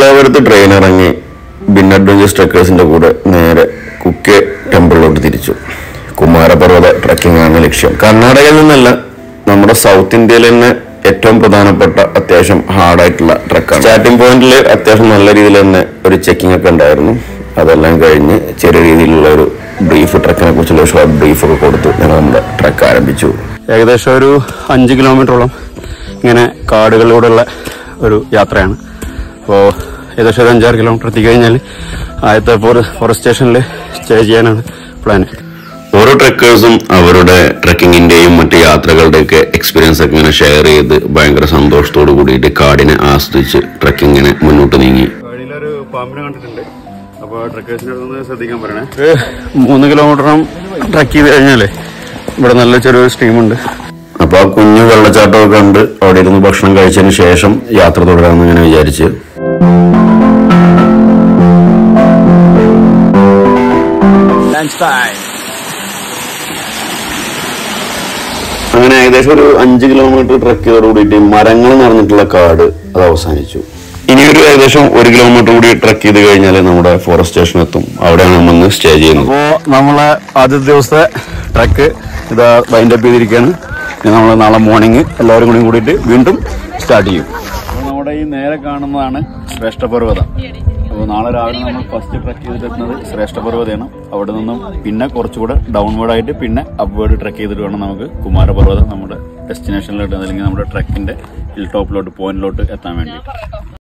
മംഗലാപുരത്ത് ട്രെയിൻ ഇറങ്ങി bin adventures ട്രക്കേഴ്സിന്റെ കൂടെ നേരെ കുക്കെ ടെമ്പിളിലോട്ട് തിരിച്ചു കുമാരപർവ്വത ട്രക്കിംഗ് ആണ് ലക്ഷ്യം കർണാടകയിൽ നിന്നല്ല നമ്മുടെ സൗത്ത് ഇന്ത്യയിൽ തന്നെ ഏറ്റവും പ്രധാനപ്പെട്ട അത്യാവശ്യം ഹാർഡായിട്ടുള്ള ട്രക്കാണ് സ്റ്റാർട്ടിംഗ് പോയിന്റിൽ അത്യാവശ്യം നല്ല രീതിയിൽ തന്നെ ഒരു ചെക്കിംഗ് ഒക്കെ ഉണ്ടായിരുന്നു അതെല്ലാം കഴിഞ്ഞ് ചെറിയ രീതിയിലുള്ള ഒരു ബ്രീഫ് ട്രക്കിനെ കുറിച്ചുള്ള ഷോർട്ട് ബ്രീഫ് ഒക്കെ കൊടുത്തു ഞങ്ങൾ നമ്മുടെ ട്രക്ക് ആരംഭിച്ചു ഏകദേശം ഒരു അഞ്ച് കിലോമീറ്ററോളം ഇങ്ങനെ കാടുകളിലൂടെയുള്ള ഒരു യാത്രയാണ് അപ്പോൾ ഏകദേശം ഒരു അഞ്ചാറ് കിലോമീറ്റർ എത്തിക്കഴിഞ്ഞാൽ ആദ്യത്തെ ഫോറസ്റ്റ് സ്റ്റേഷനിൽ സ്റ്റേ ചെയ്യാനാണ് പ്ലാൻ ഓരോ ട്രക്കേഴ്സും അവരുടെ ട്രക്കിങ്ങിന്റെയും മറ്റ് യാത്രകളുടെയൊക്കെ എക്സ്പീരിയൻസ് ഒക്കെ ഇങ്ങനെ ഷെയർ ചെയ്ത് ഭയങ്കര സന്തോഷത്തോടു കൂടിയിട്ട് കാടിനെ ആസ്വദിച്ച് ട്രക്കിങ്ങിനെ മുന്നോട്ട് നീങ്ങി വഴിയിലൊരു പാമ്പിനെ കണ്ടിട്ടുണ്ട് അപ്പോൾ ട്രക്കേഴ്സിൻ്റെ അടുത്ത് ശ്രദ്ധിക്കാൻ പറയണേ ഒരു മൂന്ന് കിലോമീറ്ററും ട്രക്ക് ചെയ്ത് കഴിഞ്ഞാലേ ഇവിടെ നല്ല ചെറിയൊരു സ്ട്രീമുണ്ട് അപ്പൊ ആ കുഞ്ഞു വെള്ളച്ചാട്ടമൊക്കെ കണ്ട് അവിടെ ഇരുന്ന് ഭക്ഷണം കഴിച്ചതിന് ശേഷം യാത്ര തുടരാമെന്ന് ഇങ്ങനെ വിചാരിച്ച് അങ്ങനെ ഏകദേശം ഒരു അഞ്ച് കിലോമീറ്റർ ട്രക്ക് ചെയ്തോടുകൂടിയിട്ട് മരങ്ങൾ നിറഞ്ഞിട്ടുള്ള കാട് അത് അവസാനിച്ചു ഇനിയൊരു ഏകദേശം ഒരു കിലോമീറ്റർ കൂടി ട്രക്ക് ചെയ്ത് കഴിഞ്ഞാൽ നമ്മുടെ ഫോറസ്റ്റ് സ്റ്റേഷൻ എത്തും അവിടെയാണ് നമ്മൾ സ്റ്റേ ചെയ്യുന്നത് അപ്പോൾ നമ്മളെ ആദ്യത്തെ ദിവസത്തെ ട്രക്ക് ഇതാ വൈൻഡ് അപ്പ് ചെയ്തിരിക്കുകയാണ് ഇനി നമ്മൾ നാളെ മോർണിംഗ് എല്ലാവരും കൂടി കൂടിയിട്ട് വീണ്ടും സ്റ്റാർട്ട് ചെയ്യും അപ്പോൾ നമ്മുടെ ഈ നേരെ കാണുന്നതാണ് ശ്രേഷ്ഠപർവ്വതം അപ്പോൾ നാളെ രാവിലെ നമ്മൾ ഫസ്റ്റ് ട്രക്ക് ചെയ്തിട്ടെത്തുന്നത് ശ്രേഷ്ഠപർവ്വതമാണ് അവിടെ നിന്നും പിന്നെ കുറച്ചുകൂടെ ഡൗൺവേർഡ് ആയിട്ട് പിന്നെ അപ്വേർഡ് ട്രക്ക് ചെയ്തിട്ട് വേണം നമുക്ക് കുമാരപർവ്വതം നമ്മുടെ ഡെസ്റ്റിനേഷനിലോട്ട് അല്ലെങ്കിൽ നമ്മുടെ ട്രക്കിന്റെ ഹിൽ ടോപ്പിലോട്ട് പോയിന്റിലോട്ട് എത്താൻ വേണ്ടി